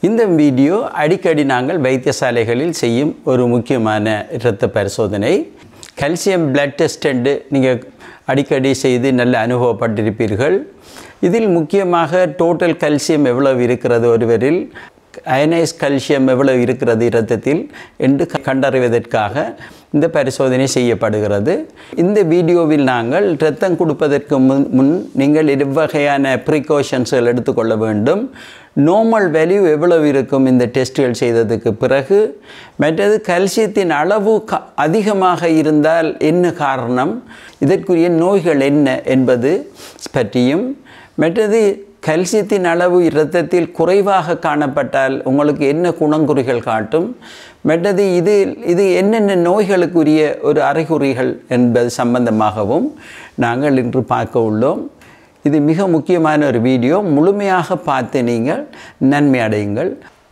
இந்த வீடியோ அடிக்கடி நாங்கள் வைத்தியசாலைகளில் செய்யும் ஒரு முக்கியமான இரத்த பரிசோதனை கல்சியம் பிளட் டெஸ்ட் என்று நீங்கள் அடிக்கடி செய்து நல்ல அனுபவப்பட்டிருப்பீர்கள் இதில் முக்கியமாக டோட்டல் கல்சியம் எவ்வளவு இருக்கிறது ஒருவரில் அயனைஸ் கல்சியம் எவ்வளவு இருக்கிறது இரத்தத்தில் என்று கண்டறிவதற்காக இந்த பரிசோதனை செய்யப்படுகிறது இந்த வீடியோவில் நாங்கள் இரத்தம் கொடுப்பதற்கு முன் முன் நீங்கள் எவ்வகையான ப்ரிகாஷன்ஸ்கள் எடுத்துக்கொள்ள வேண்டும் நார்மல் வேல்யூ எவ்வளவு இருக்கும் இந்த டெஸ்ட்டுகள் செய்ததுக்கு பிறகு மற்றது கல்சியத்தின் அளவு க அதிகமாக இருந்தால் என்ன காரணம் இதற்குரிய நோய்கள் என்ன என்பது பற்றியும் மற்றது கல்சியத்தின் அளவு இரத்தத்தில் குறைவாக காணப்பட்டால் உங்களுக்கு என்ன குணங்குறிகள் காட்டும் மற்றது இது இது என்னென்ன நோய்களுக்குரிய ஒரு அறிகுறிகள் என்பது சம்பந்தமாகவும் நாங்கள் இன்று பார்க்க உள்ளோம் இது மிக முக்கியமான ஒரு வீடியோ முழுமையாக பார்த்து நீங்கள் நன்மை அடையுங்கள்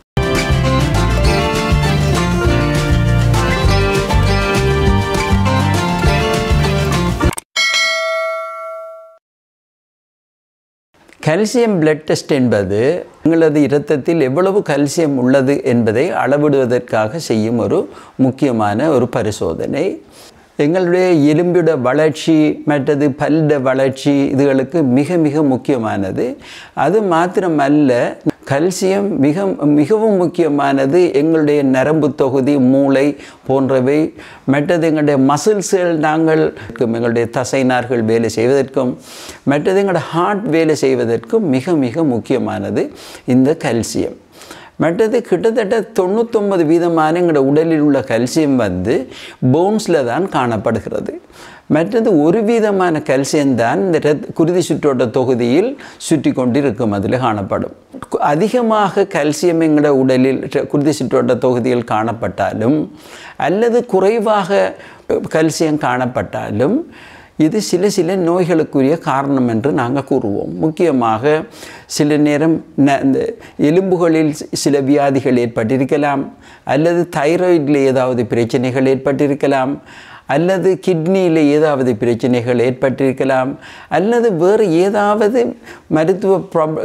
கல்சியம் பிளட் டெஸ்ட் என்பது உங்களது இரத்தத்தில் எவ்வளவு கல்சியம் உள்ளது என்பதை அளவிடுவதற்காக செய்யும் ஒரு முக்கியமான ஒரு பரிசோதனை எங்களுடைய எலும்பிட வளர்ச்சி மற்றது பல்ல வளர்ச்சி இதுகளுக்கு மிக மிக முக்கியமானது அது மாத்திரமல்ல கல்சியம் மிக மிகவும் முக்கியமானது எங்களுடைய நரம்பு தொகுதி மூளை போன்றவை மற்றது எங்களுடைய மசில்ஸ்கள் நாங்கள் எங்களுடைய தசைநார்கள் வேலை செய்வதற்கும் மற்றது எங்களுடைய ஹார்ட் வேலை செய்வதற்கும் மிக மிக முக்கியமானது இந்த கல்சியம் மற்றது கிட்டத்தட்ட தொண்ணூத்தொம்பது வீதமான எங்களோட உடலில் உள்ள கல்சியம் வந்து போன்ஸில் தான் காணப்படுகிறது மற்றது ஒரு வீதமான கல்சியம் தான் இந்த குருதி சுற்றோட்ட தொகுதியில் சுற்றி கொண்டிருக்கும் அதில் காணப்படும் அதிகமாக கல்சியம் எங்களோட உடலில் குருதி சுற்றோட்ட தொகுதியில் காணப்பட்டாலும் அல்லது குறைவாக கல்சியம் காணப்பட்டாலும் இது சில சில நோய்களுக்குரிய காரணம் என்று நாங்கள் கூறுவோம் முக்கியமாக சில நேரம் இந்த எலும்புகளில் சில வியாதிகள் ஏற்பட்டிருக்கலாம் அல்லது தைராய்டில் ஏதாவது பிரச்சனைகள் ஏற்பட்டிருக்கலாம் அல்லது கிட்னியில் ஏதாவது பிரச்சனைகள் ஏற்பட்டிருக்கலாம் அல்லது வேறு ஏதாவது மருத்துவ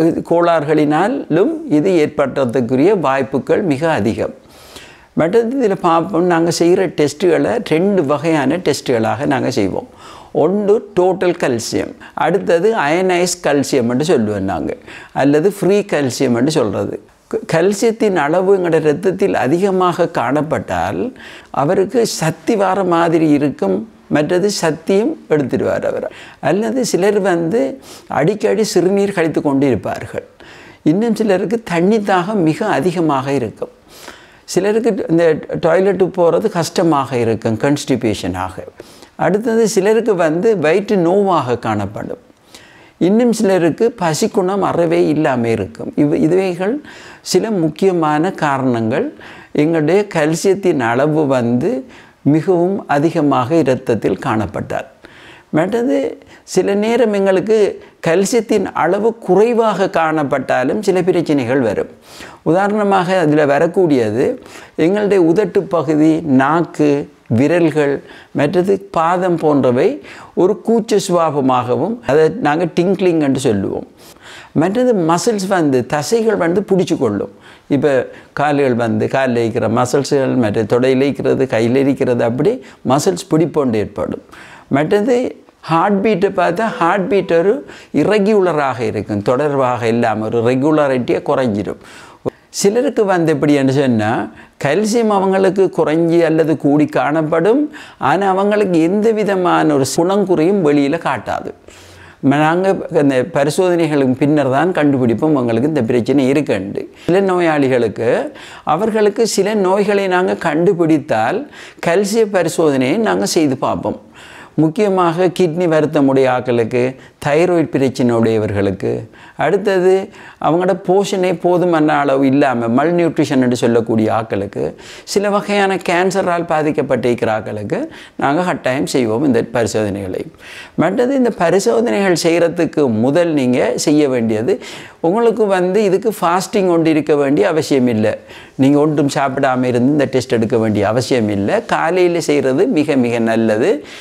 கோளாறுகளினாலும் இது ஏற்படுறதுக்குரிய வாய்ப்புகள் மிக அதிகம் மற்றது இதில் பார்ப்போம் நாங்கள் செய்கிற டெஸ்ட்டுகளை ரெண்டு வகையான டெஸ்ட்டுகளாக நாங்கள் செய்வோம் ஒன்று டோட்டல் கல்சியம் அடுத்தது அயனைஸ் கல்சியம் என்று சொல்லுவோம் நாங்கள் அல்லது ஃப்ரீ கல்சியம் என்று சொல்கிறது கல்சியத்தின் அளவு எங்களோட ரத்தத்தில் அதிகமாக காணப்பட்டால் அவருக்கு சக்தி வர மாதிரி இருக்கும் மற்றது சக்தியும் எடுத்துடுவார் அவர் அல்லது சிலர் வந்து அடிக்கடி சிறுநீர் கழித்து கொண்டு இருப்பார்கள் இன்னும் சிலருக்கு தண்ணி தாகம் மிக அதிகமாக இருக்கும் சிலருக்கு இந்த டாய்லெட்டுக்கு போகிறது கஷ்டமாக இருக்கும் கன்ஸ்டிபேஷனாக அடுத்தது சிலருக்கு வந்து வயிற்று நோவாக காணப்படும் இன்னும் சிலருக்கு பசிக்குணம் அறவே இல்லாமல் இருக்கும் இவ் இதுவைகள் சில முக்கியமான காரணங்கள் எங்களுடைய கல்சியத்தின் அளவு வந்து மிகவும் அதிகமாக இரத்தத்தில் காணப்பட்டார் மற்றது சில நேரம் எங்களுக்கு கல்சியத்தின் அளவு குறைவாக காணப்பட்டாலும் சில பிரச்சனைகள் வரும் உதாரணமாக அதில் வரக்கூடியது எங்களுடைய உதட்டு பகுதி நாக்கு விரல்கள் மற்றது பாதம் போன்றவை ஒரு கூச்ச சுவாபமாகவும் அதை நாங்கள் டிங்க்லிங் என்று சொல்லுவோம் மற்றது மசில்ஸ் வந்து தசைகள் வந்து பிடிச்சி கொள்ளும் இப்போ கால்கள் வந்து காலில் இருக்கிற மசில்ஸ்கள் மற்ற தொடையில் இருக்கிறது கையில் இருக்கிறது அப்படி மசில்ஸ் பிடிப்போண்டு ஏற்படும் மற்றது ஹார்ட் பீட்டை பார்த்தா ஹார்ட் பீட் ஒரு இரெகுலராக இருக்கும் தொடர்பாக இல்லாமல் ஒரு ரெகுலாரிட்டியாக குறைஞ்சிடும் சிலருக்கு வந்து எப்படின்னு சொன்னால் கல்சியம் அவங்களுக்கு குறைஞ்சி அல்லது கூடி காணப்படும் ஆனால் அவங்களுக்கு எந்த விதமான ஒரு குணங்குறையும் வெளியில் காட்டாது நாங்கள் இந்த பரிசோதனைகளுக்கு பின்னர் தான் கண்டுபிடிப்போம் அவங்களுக்கு இந்த பிரச்சனை இருக்குண்டு சில நோயாளிகளுக்கு அவர்களுக்கு சில நோய்களை நாங்கள் கண்டுபிடித்தால் கல்சிய பரிசோதனையை நாங்கள் செய்து பார்ப்போம் முக்கியமாக கிட்னி வருத்தமுடைய ஆக்களுக்கு தைராய்டு பிரச்சனை உடையவர்களுக்கு அடுத்தது அவங்களோட போஷனே போதுமான அளவு இல்லாமல் மல் நியூட்ரிஷன் என்று சொல்லக்கூடிய ஆக்களுக்கு சில வகையான கேன்சரால் பாதிக்கப்பட்டிருக்கிற ஆக்களுக்கு நாங்கள் கட்டாயம் செய்வோம் இந்த பரிசோதனைகளை மற்றது இந்த பரிசோதனைகள் செய்கிறதுக்கு முதல் நீங்கள் செய்ய வேண்டியது உங்களுக்கு வந்து இதுக்கு ஃபாஸ்டிங் கொண்டு இருக்க வேண்டிய அவசியம் இல்லை நீங்கள் ஒன்றும் சாப்பிடாமல் இருந்து இந்த டெஸ்ட் எடுக்க வேண்டிய அவசியம் இல்லை காலையில் செய்கிறது மிக மிக நல்லது மற்றது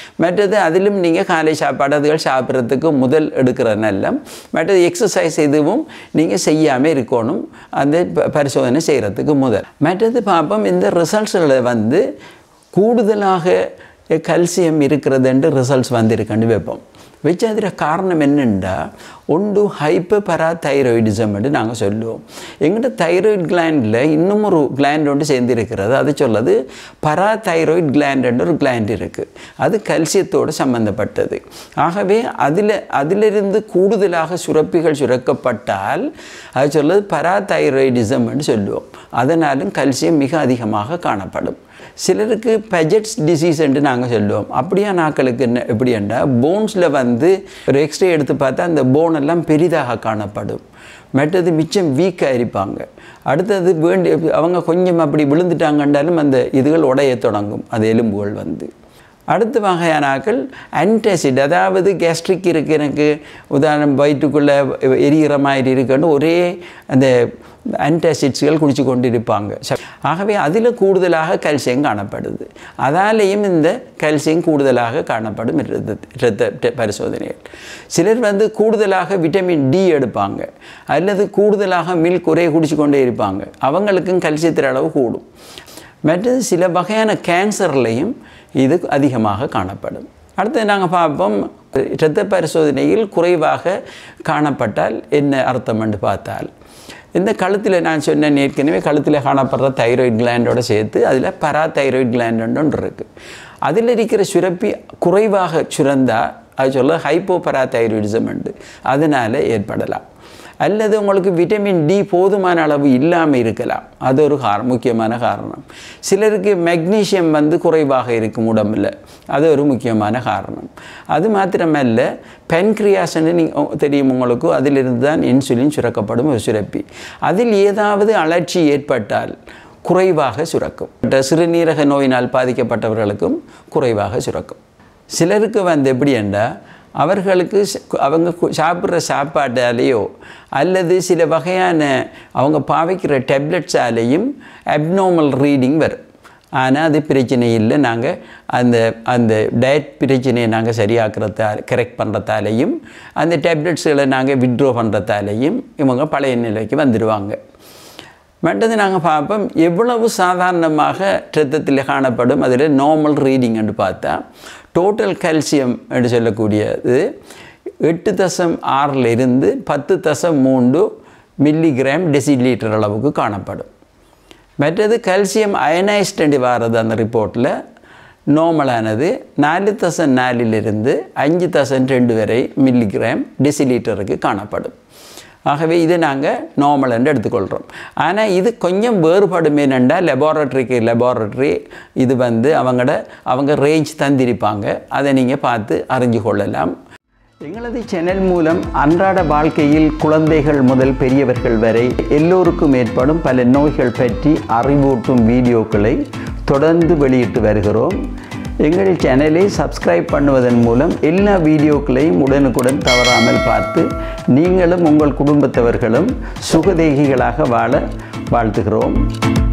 மற்றது அதிலும் நீங்கள் காலை சாப்பாடு அதுகள் சாப்பிட்றதுக்கு முதல் எடுக்கிற நல்லம் மற்றது எக்ஸசைஸ் எதுவும் நீங்கள் செய்யாமல் இருக்கணும் அந்த ப- பரிசோதனை செய்கிறதுக்கு முதல் மற்றது பார்ப்போம் இந்த ரிசல்ட்ஸில் வந்து கூடுதலாக கல்சியம் இருக்கிறதுன்ட்டு ரிசல்ட்ஸ் வந்திருக்குன்னு வைப்போம் வச்சு அதில் காரணம் என்னென்னா ஒன்று ஹைப்பர் பரா தைராய்டிசம்னு நாங்கள் சொல்லுவோம் எங்கிட்ட தைராய்டு கிளாண்டில் இன்னும் ஒரு கிளாண்ட் ஒன்று சேர்ந்து இருக்கிறது அது சொல்லுது பரா தைராய்டு கிளாண்டுன்ற ஒரு கிளாண்ட் இருக்குது அது கல்சியத்தோடு சம்பந்தப்பட்டது ஆகவே அதில் அதிலிருந்து கூடுதலாக சுரப்பிகள் சுரக்கப்பட்டால் அது சொல்லுது பரா தைராய்டிசம்னு சொல்லுவோம் அதனாலும் கல்சியம் மிக அதிகமாக காணப்படும் சிலருக்கு பெஜெட்ஸ் டிசீஸ் என்று நாங்கள் சொல்லுவோம் அப்படியா நாக்களுக்கு என்ன எப்படி என்றால் போன்ஸில் வந்து ஒரு எக்ஸ்ரே எடுத்து பார்த்தா அந்த போன் எல்லாம் பெரிதாக காணப்படும் மற்றது மிச்சம் வீக்காக இருப்பாங்க அடுத்தது வேண்டி அவங்க கொஞ்சம் அப்படி விழுந்துட்டாங்கன்றாலும் அந்த இதுகள் உடைய தொடங்கும் அந்த எலும்புகள் வந்து அடுத்த வகையான ஆக்கள் ஆன்டாசிட் அதாவது கேஸ்ட்ரிக் இருக்கு எனக்கு உதாரணம் வயிற்றுக்குள்ளே எரிகிற மாதிரி இருக்குன்னு ஒரே அந்த ஆன்டாசிட்ஸ்கள் குடிச்சு கொண்டு இருப்பாங்க ச- ஆகவே அதில் கூடுதலாக கல்சியம் காணப்படுது அதாலேயும் இந்த கல்சியம் கூடுதலாக காணப்படும் இரத்த இரத்த டெ- பரிசோதனைகள் சிலர் வந்து கூடுதலாக விட்டமின் டி எடுப்பாங்க அல்லது கூடுதலாக மில்க் ஒரே குடிச்சு கொண்டே இருப்பாங்க அவங்களுக்கும் கல்சியத்தின் அளவு கூடும் மற்றது சில வகையான கேன்சர்லையும் இது அதிகமாக காணப்படும் அடுத்து நாங்கள் பார்ப்போம் இரத்த பரிசோதனையில் குறைவாக காணப்பட்டால் என்ன அர்த்தம் என்று பார்த்தால் இந்த கழுத்தில் நான் சொன்னேன் ஏற்கனவே கழுத்தில் காணப்படுற தைராய்டு கிளாண்டோட சேர்த்து அதில் பரா தைராய்டு கிளாண்ட் ஒன்று இருக்குது அதில் இருக்கிற சுரப்பி குறைவாக சுரந்தா அது சொல்ல ஹைப்போ பரா தைராய்டிசம் உண்டு அதனால் ஏற்படலாம் அல்லது உங்களுக்கு விட்டமின் டி போதுமான அளவு இல்லாமல் இருக்கலாம் அது ஒரு கார முக்கியமான காரணம் சிலருக்கு மெக்னீசியம் வந்து குறைவாக இருக்கும் உடம்புல அது ஒரு முக்கியமான காரணம் அது மாத்திரமல்ல பென்க்ரியாஸ்ன்னு நீங்கள் தெரியும் உங்களுக்கு அதிலிருந்து தான் இன்சுலின் சுரக்கப்படும் ஒரு சுரப்பி அதில் ஏதாவது அலர்ச்சி ஏற்பட்டால் குறைவாக சுரக்கும் மற்ற சிறுநீரக நோயினால் பாதிக்கப்பட்டவர்களுக்கும் குறைவாக சுரக்கும் சிலருக்கு வந்து எப்படி என்றால் அவர்களுக்கு ச- அவங்க கு- சாப்பிட்ற சாப்பாட்டாலேயோ அல்லது சில வகையான அவங்க பாவிக்கிற டேப்லெட்ஸாலேயும் அப்நார்மல் ரீடிங் வரும் ஆனால் அது பிரச்சனை இல்லை நாங்கள் அந்த அந்த டயட் பிரச்சனையை நாங்கள் சரியாக்குறதால கரெக்ட் பண்ணுறதாலையும் அந்த டேப்லெட்ஸுகளை நாங்கள் விட்ரோ பண்ணுறதாலையும் இவங்க பழைய நிலைக்கு வந்துடுவாங்க மற்றது நாங்கள் பார்ப்போம் எவ்வளவு சாதாரணமாக இரத்தத்தில் காணப்படும் அதில் நார்மல் ரீடிங் என்று பார்த்தா டோட்டல் கால்சியம் என்று சொல்லக்கூடியது எட்டு தசம் ஆறில் இருந்து பத்து தசம் மூன்று மில்லிகிராம் டெசிலீட்டர் அளவுக்கு காணப்படும் மற்றது கால்சியம் அயனைஸ்ட் என்று வாரது அந்த ரிப்போர்ட்டில் நார்மலானது நாலு தசம் நாலிலிருந்து அஞ்சு தசம் ரெண்டு வரை மில்லிகிராம் டெசிலீட்டருக்கு காணப்படும் ஆகவே இதை நாங்கள் நார்மல் என்று எடுத்துக்கொள்கிறோம் ஆனால் இது கொஞ்சம் வேறுபடும் என்னென்னா லெபார்ட்ரிக்கு லெபார்ட்ரி இது வந்து அவங்களோட அவங்க ரேஞ்ச் தந்திருப்பாங்க அதை நீங்கள் பார்த்து அறிஞ்சு கொள்ளலாம் எங்களது சேனல் மூலம் அன்றாட வாழ்க்கையில் குழந்தைகள் முதல் பெரியவர்கள் வரை எல்லோருக்கும் ஏற்படும் பல நோய்கள் பற்றி அறிவூட்டும் வீடியோக்களை தொடர்ந்து வெளியிட்டு வருகிறோம் எங்கள் சேனலை சப்ஸ்கிரைப் பண்ணுவதன் மூலம் எல்லா வீடியோக்களையும் உடனுக்குடன் தவறாமல் பார்த்து நீங்களும் உங்கள் குடும்பத்தவர்களும் சுகதேகிகளாக வாழ வாழ்த்துகிறோம்